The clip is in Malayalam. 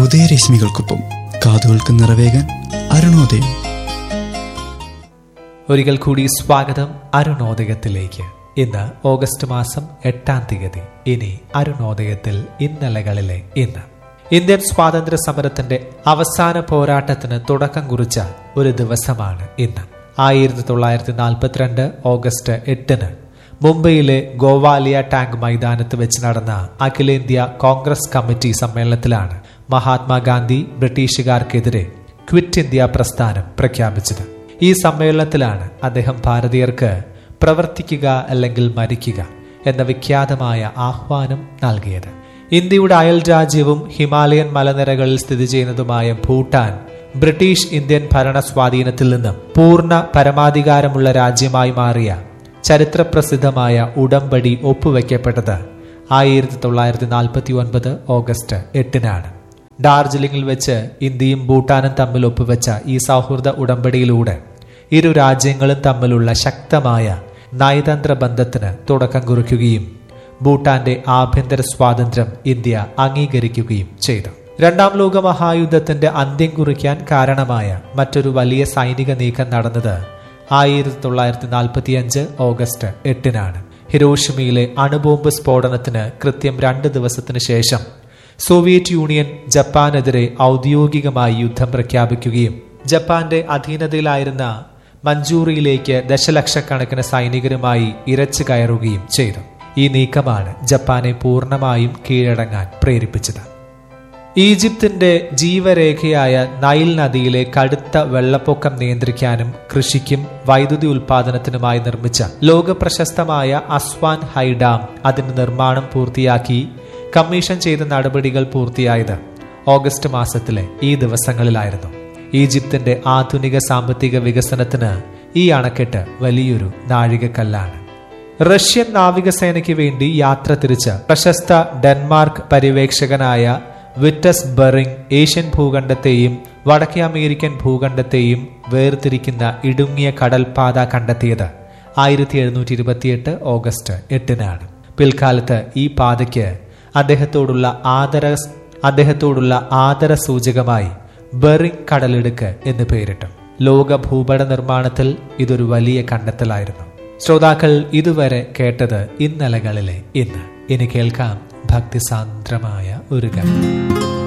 ഉദയരശ്മികൾക്കൊപ്പം കാതുകൾക്ക് നിറവേകാൻ അരുണോദയം ഒരിക്കൽ കൂടി സ്വാഗതം അരുണോദയത്തിലേക്ക് ഇന്ന് ഓഗസ്റ്റ് മാസം എട്ടാം തീയതി ഇനി അരുണോദയത്തിൽ ഇന്നലകളിലെ ഇന്ന് ഇന്ത്യൻ സ്വാതന്ത്ര്യ സമരത്തിന്റെ അവസാന പോരാട്ടത്തിന് തുടക്കം കുറിച്ച ഒരു ദിവസമാണ് ഇന്ന് ആയിരത്തി തൊള്ളായിരത്തി നാൽപ്പത്തിരണ്ട് ഓഗസ്റ്റ് എട്ടിന് മുംബൈയിലെ ഗോവാലിയ ടാങ്ക് മൈതാനത്ത് വെച്ച് നടന്ന അഖിലേന്ത്യാ കോൺഗ്രസ് കമ്മിറ്റി സമ്മേളനത്തിലാണ് മഹാത്മാഗാന്ധി ബ്രിട്ടീഷുകാർക്കെതിരെ ക്വിറ്റ് ഇന്ത്യ പ്രസ്ഥാനം പ്രഖ്യാപിച്ചത് ഈ സമ്മേളനത്തിലാണ് അദ്ദേഹം ഭാരതീയർക്ക് പ്രവർത്തിക്കുക അല്ലെങ്കിൽ മരിക്കുക എന്ന വിഖ്യാതമായ ആഹ്വാനം നൽകിയത് ഇന്ത്യയുടെ അയൽ രാജ്യവും ഹിമാലയൻ മലനിരകളിൽ സ്ഥിതി ചെയ്യുന്നതുമായ ഭൂട്ടാൻ ബ്രിട്ടീഷ് ഇന്ത്യൻ ഭരണ സ്വാധീനത്തിൽ നിന്നും പൂർണ്ണ പരമാധികാരമുള്ള രാജ്യമായി മാറിയ ചരിത്രപ്രസിദ്ധമായ ഉടമ്പടി ഒപ്പുവെക്കപ്പെട്ടത് ആയിരത്തി തൊള്ളായിരത്തി നാൽപ്പത്തി ഒൻപത് ഓഗസ്റ്റ് എട്ടിനാണ് ഡാർജിലിംഗിൽ വെച്ച് ഇന്ത്യയും ഭൂട്ടാനും തമ്മിൽ ഒപ്പുവെച്ച ഈ സൗഹൃദ ഉടമ്പടിയിലൂടെ ഇരു രാജ്യങ്ങളും തമ്മിലുള്ള ശക്തമായ നയതന്ത്ര ബന്ധത്തിന് തുടക്കം കുറിക്കുകയും ഭൂട്ടാന്റെ ആഭ്യന്തര സ്വാതന്ത്ര്യം ഇന്ത്യ അംഗീകരിക്കുകയും ചെയ്തു രണ്ടാം ലോക മഹായുദ്ധത്തിന്റെ അന്ത്യം കുറിക്കാൻ കാരണമായ മറ്റൊരു വലിയ സൈനിക നീക്കം നടന്നത് ആയിരത്തി തൊള്ളായിരത്തി നാൽപ്പത്തിയഞ്ച് ഓഗസ്റ്റ് എട്ടിനാണ് ഹിരോഷിമയിലെ അണുബോംബ് സ്ഫോടനത്തിന് കൃത്യം രണ്ട് ദിവസത്തിന് ശേഷം സോവിയറ്റ് യൂണിയൻ ജപ്പാനെതിരെ ഔദ്യോഗികമായി യുദ്ധം പ്രഖ്യാപിക്കുകയും ജപ്പാന്റെ അധീനതയിലായിരുന്ന മഞ്ചൂറിയിലേക്ക് ദശലക്ഷക്കണക്കിന് സൈനികരുമായി ഇരച്ചു കയറുകയും ചെയ്തു ഈ നീക്കമാണ് ജപ്പാനെ പൂർണ്ണമായും കീഴടങ്ങാൻ പ്രേരിപ്പിച്ചത് ഈജിപ്തിന്റെ ജീവരേഖയായ നൈൽ നദിയിലെ കടുത്ത വെള്ളപ്പൊക്കം നിയന്ത്രിക്കാനും കൃഷിക്കും വൈദ്യുതി ഉൽപാദനത്തിനുമായി നിർമ്മിച്ച ലോകപ്രശസ്തമായ അസ്വാൻ ഹൈ ഡാം അതിന്റെ നിർമ്മാണം പൂർത്തിയാക്കി കമ്മീഷൻ ചെയ്ത നടപടികൾ പൂർത്തിയായത് ഓഗസ്റ്റ് മാസത്തിലെ ഈ ദിവസങ്ങളിലായിരുന്നു ഈജിപ്തിന്റെ ആധുനിക സാമ്പത്തിക വികസനത്തിന് ഈ അണക്കെട്ട് വലിയൊരു നാഴികക്കല്ലാണ് റഷ്യൻ നാവികസേനയ്ക്ക് വേണ്ടി യാത്ര തിരിച്ച പ്രശസ്ത ഡെൻമാർക്ക് പര്യവേക്ഷകനായ വിറ്റസ് ബെറിംഗ് ഏഷ്യൻ ഭൂഖണ്ഡത്തെയും വടക്കേ അമേരിക്കൻ ഭൂഖണ്ഡത്തെയും വേർതിരിക്കുന്ന ഇടുങ്ങിയ കടൽപാത കണ്ടെത്തിയത് ആയിരത്തി എഴുന്നൂറ്റി ഇരുപത്തിയെട്ട് ഓഗസ്റ്റ് എട്ടിനാണ് പിൽക്കാലത്ത് ഈ പാതയ്ക്ക് അദ്ദേഹത്തോടുള്ള ആദര അദ്ദേഹത്തോടുള്ള ആദര സൂചകമായി ബെറിംഗ് കടലിടുക്ക് എന്ന് പേരിട്ടു ലോക ഭൂപട നിർമ്മാണത്തിൽ ഇതൊരു വലിയ കണ്ടെത്തലായിരുന്നു ശ്രോതാക്കൾ ഇതുവരെ കേട്ടത് ഇന്നലകളിലെ ഇന്ന് ഇനി കേൾക്കാം ഭക്തിസാന്ദ്രമായ ഒരു ഗാനം